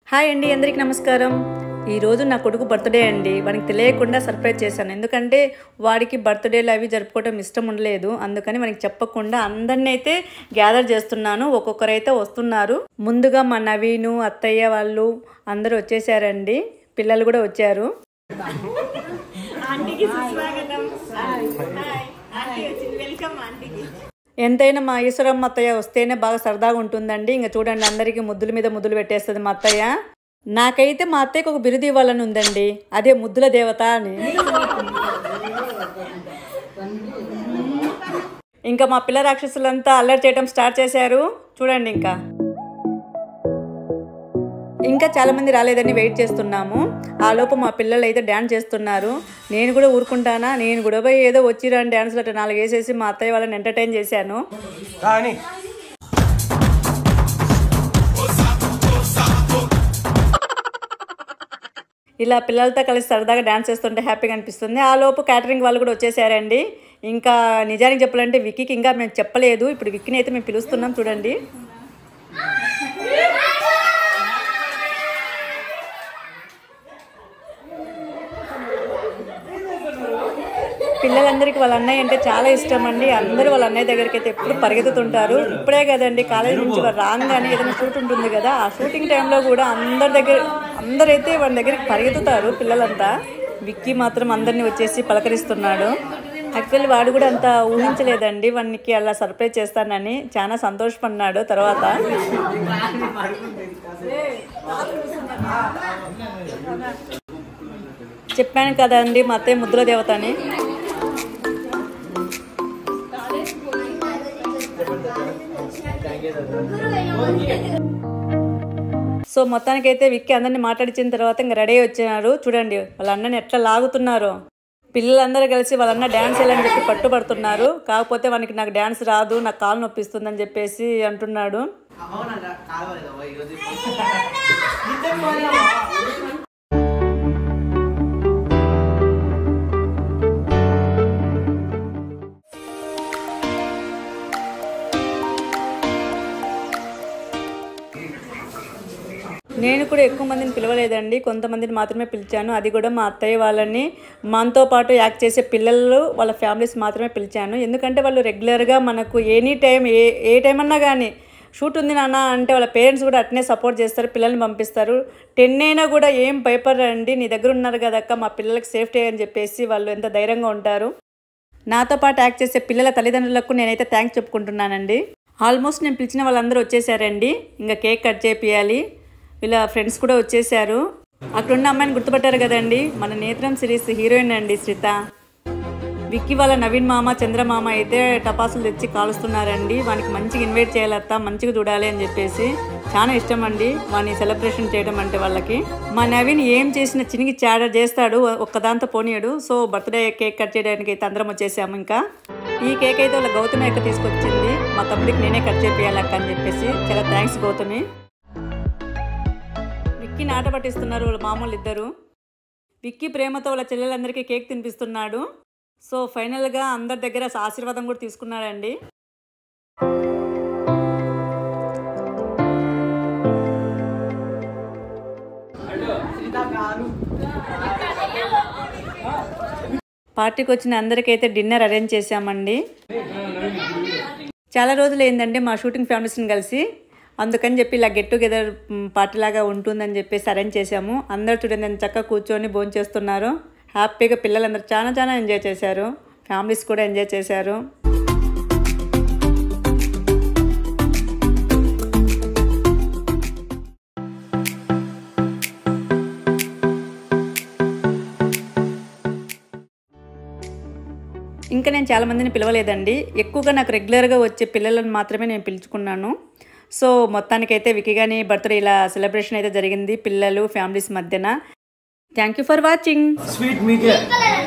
hi అండి అందరికీ నమస్కారం ఈరోజు నా కొడుకు బర్త్డే అండి వానికి తెలియకుండా సర్ప్రైజ్ చేశాను ఎందుకంటే వాడికి బర్త్డేలు అవి జరుపుకోవడం ఇష్టం ఉండలేదు అందుకని వానికి చెప్పకుండా అందరినీ అయితే గ్యాదర్ చేస్తున్నాను ఒక్కొక్కరైతే వస్తున్నారు ముందుగా మా నవీను అత్తయ్య వాళ్ళు అందరూ వచ్చేసారండి పిల్లలు కూడా వచ్చారు ఎంతైనా మా ఈశ్వరమ్మ అత్తయ్య వస్తేనే బాగా సరదాగా ఉంటుందండి ఇంకా చూడండి అందరికీ ముద్దుల మీద ముద్దులు పెట్టేస్తుంది మా అత్తయ్య నాకైతే మా అత్తయ్యకి ఒక బిరుదు ఇవ్వాలని ఉందండి అదే ముద్దుల దేవత అని ఇంకా మా పిల్ల రాక్షసులంతా అల్లరి చేయడం స్టార్ట్ చేశారు చూడండి ఇంకా ఇంకా చాలా మంది రాలేదని వెయిట్ చేస్తున్నాము ఆ లోపు మా పిల్లలు అయితే డ్యాన్స్ చేస్తున్నారు నేను కూడా ఊరుకుంటానా నేను కూడా పోయి ఏదో వచ్చిరాని డ్యాన్స్లు అట్లా నాలుగు వేసేసి మా అత్తయ్య వాళ్ళని ఎంటర్టైన్ చేశాను కానీ ఇలా పిల్లలతో కలిసి సరదాగా డ్యాన్స్ చేస్తుంటే హ్యాపీగా అనిపిస్తుంది ఆ లోపు క్యాటరింగ్ వాళ్ళు కూడా వచ్చేసారండి ఇంకా నిజానికి చెప్పాలంటే విక్కీకి ఇంకా మేము చెప్పలేదు ఇప్పుడు విక్కీని అయితే మేము పిలుస్తున్నాం చూడండి పిల్లలందరికీ వాళ్ళ అన్నయ్య అంటే చాలా ఇష్టం అండి అందరూ వాళ్ళ అన్నయ్య దగ్గరికి అయితే ఎప్పుడు పరిగెత్తుతుంటారు ఇప్పుడే కదండి కాలేజ్ నుంచి వాళ్ళు రాగానే ఏదైనా షూట్ ఉంటుంది కదా ఆ షూటింగ్ టైంలో కూడా అందరి దగ్గర అందరైతే వాళ్ళ దగ్గరికి పరిగెత్తుతారు పిల్లలంతా విక్కీ మాత్రం అందరినీ వచ్చేసి పలకరిస్తున్నాడు యాక్చువల్లీ వాడు కూడా అంత ఊహించలేదండి వానికి అలా సర్ప్రైజ్ చేస్తానని చాలా సంతోషపడినాడు తర్వాత చెప్పాను కదండి మా అత్తయ్య ముద్దుల దేవత అని సో మొత్తానికైతే విక్కీ అందరిని మాట్లాడించిన తర్వాత ఇంకా రెడీ అయ్యి వచ్చినారు చూడండి వాళ్ళ అన్నని ఎట్లా లాగుతున్నారు పిల్లలందరూ కలిసి వాళ్ళ అన్న డ్యాన్స్ వేయాలని చెప్పి పట్టుబడుతున్నారు కాకపోతే వానికి నాకు డ్యాన్స్ రాదు నాకు కాలు నొప్పిస్తుందని చెప్పేసి అంటున్నాడు నేను కూడా ఎక్కువ మందిని పిలవలేదండి కొంతమందిని మాత్రమే పిలిచాను అది కూడా మా అత్తయ్య వాళ్ళని మనతో పాటు యాక్ట్ చేసే పిల్లలు వాళ్ళ ఫ్యామిలీస్ మాత్రమే పిలిచాను ఎందుకంటే వాళ్ళు రెగ్యులర్గా మనకు ఎనీ టైం ఏ ఏ టైం అన్నా కానీ షూట్ ఉంది నాన్న అంటే వాళ్ళ పేరెంట్స్ కూడా అట్నే సపోర్ట్ చేస్తారు పిల్లల్ని పంపిస్తారు టెన్ అయినా కూడా ఏం భయపడరండి నీ దగ్గర ఉన్నారు కదక్క మా పిల్లలకి సేఫ్టీ అని చెప్పేసి వాళ్ళు ఎంత ధైర్యంగా ఉంటారు నాతో పాటు యాక్ట్ చేసే పిల్లల తల్లిదండ్రులకు నేనైతే థ్యాంక్స్ చెప్పుకుంటున్నానండి ఆల్మోస్ట్ నేను పిలిచిన వాళ్ళందరూ వచ్చేసారండి ఇంకా కేక్ కట్ చేపియాలి వీళ్ళ ఫ్రెండ్స్ కూడా వచ్చేసారు అక్కడ ఉన్న అమ్మాయిని గుర్తుపట్టారు కదండి మన నేత్రం సిరీస్ హీరోయిన్ అండి శ్రిత విక్కీ వాళ్ళ నవీన్ మామ చంద్రమామ అయితే టపాసులు తెచ్చి కాలుస్తున్నారండి వానికి మంచిగా ఇన్వైట్ చేయాలత్తా మంచిగా చూడాలి అని చెప్పేసి చాలా ఇష్టం అండి వాని సెలబ్రేషన్ చేయడం అంటే వాళ్ళకి మా నవీన్ ఏం చేసిన చినిగి చాడ చేస్తాడు ఒక్కదాంతో పోనీయడు సో బర్త్డే కేక్ కట్ చేయడానికి అయితే అందరం వచ్చేసాము ఇంకా ఈ కేక్ అయితే వాళ్ళ గౌతమి అక్క తీసుకొచ్చింది మా తమ్ముడికి నేనే కట్ చేపియాలక్క అని చెప్పేసి చాలా థ్యాంక్స్ గౌతమి విక్కీ నాట పట్టిస్తున్నారు వాళ్ళ మామూలు ఇద్దరు విక్కీ ప్రేమతో వాళ్ళ చెల్లెలందరికీ కేక్ తినిపిస్తున్నాడు సో ఫైనల్గా అందరి దగ్గర ఆశీర్వాదం కూడా తీసుకున్నాడండి పార్టీకి వచ్చిన అందరికైతే డిన్నర్ అరేంజ్ చేశామండి చాలా రోజులు ఏంటంటే మా షూటింగ్ ఫ్యామిలీస్ని కలిసి అందుకని చెప్పి ఇలా గెట్ టుగెదర్ పార్టీ లాగా ఉంటుందని చెప్పేసి అరేంజ్ చేశాము అందరు చూడండి ఎంత చక్కగా కూర్చొని భోజనం చేస్తున్నారు హ్యాపీగా పిల్లలందరూ చాలా చాలా ఎంజాయ్ చేశారు ఫ్యామిలీస్ కూడా ఎంజాయ్ చేశారు ఇంకా నేను చాలా మందిని పిలవలేదండి ఎక్కువగా నాకు రెగ్యులర్గా వచ్చే పిల్లలను మాత్రమే నేను పిలుచుకున్నాను సో మొత్తానికైతే వికిగాని బర్త్డే ఇలా సెలబ్రేషన్ అయితే జరిగింది పిల్లలు ఫ్యామిలీస్ మధ్యన thank you for watching sweet మీకే